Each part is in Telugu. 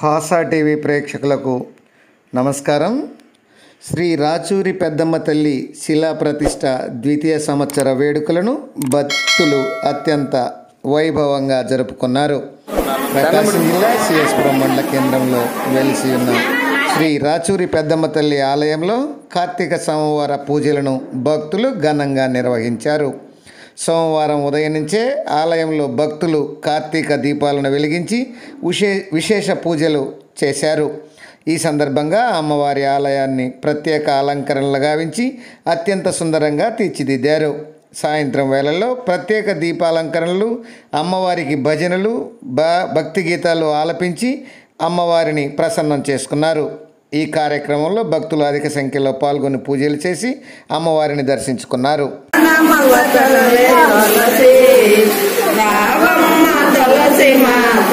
హాసా టీవీ ప్రేక్షకులకు నమస్కారం శ్రీ రాచూరి పెద్దమ్మ తల్లి శిలా ప్రతిష్ట ద్వితీయ సంవత్సర వేడుకలను భక్తులు అత్యంత వైభవంగా జరుపుకున్నారు ప్రకాశం జిల్లా సిఎస్పురం మండల కేంద్రంలో వెలిసి ఉన్న శ్రీ రాచూరి పెద్దమ్మ తల్లి ఆలయంలో కార్తీక సోమవార పూజలను భక్తులు ఘనంగా నిర్వహించారు సోమవారం ఉదయం నుంచే ఆలయంలో భక్తులు కార్తీక దీపాలను వెలిగించి విశే విశేష పూజలు చేశారు ఈ సందర్భంగా అమ్మవారి ఆలయాన్ని ప్రత్యేక అలంకరణలు గావించి అత్యంత సుందరంగా తీర్చిదిద్దారు సాయంత్రం వేళల్లో ప్రత్యేక దీపాలంకరణలు అమ్మవారికి భజనలు బ భక్తి గీతాలు ఆలపించి అమ్మవారిని ప్రసన్నం చేసుకున్నారు ఈ కార్యక్రమంలో భక్తులు అధిక సంఖ్యలో పాల్గొని పూజలు చేసి అమ్మవారిని దర్శించుకున్నారు నమవతలవే తులసి రావమ్మ తులసి మాత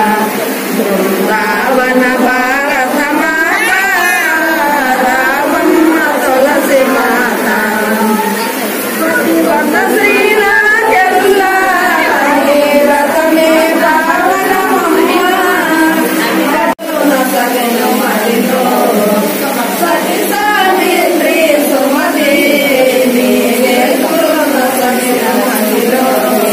బృందావన భారత మాత రావమ్మ తులసి మాత వంద శ్రీరాకెల్లా నీ రథమే రావణమమ్మ సగను మదిలో సతి సావిత్రి సుమతి నీవే కురున సగను మదిలో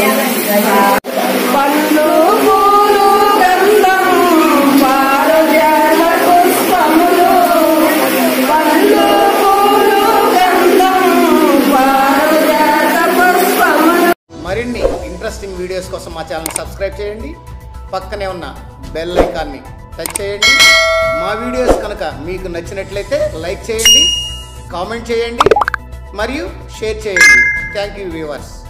పళ్ళు పూలు గంధం పారుజాత పుష్పములు పళ్ళు పూలు గంధం పారుజాత పుష్పములు మరిన్ని ఇంట్రెస్టింగ్ వీడియోస్ కోసం మా ఛానల్ సబ్స్క్రైబ్ చేయండి పక్కనే ఉన్న బెల్ ఐకాన్ని టచ్ చేయండి మా వీడియోస్ కనుక మీకు నచ్చినట్లయితే లైక్ చేయండి కామెంట్ చేయండి మరియు షేర్ చేయండి థ్యాంక్ యూ వ్యూవర్స్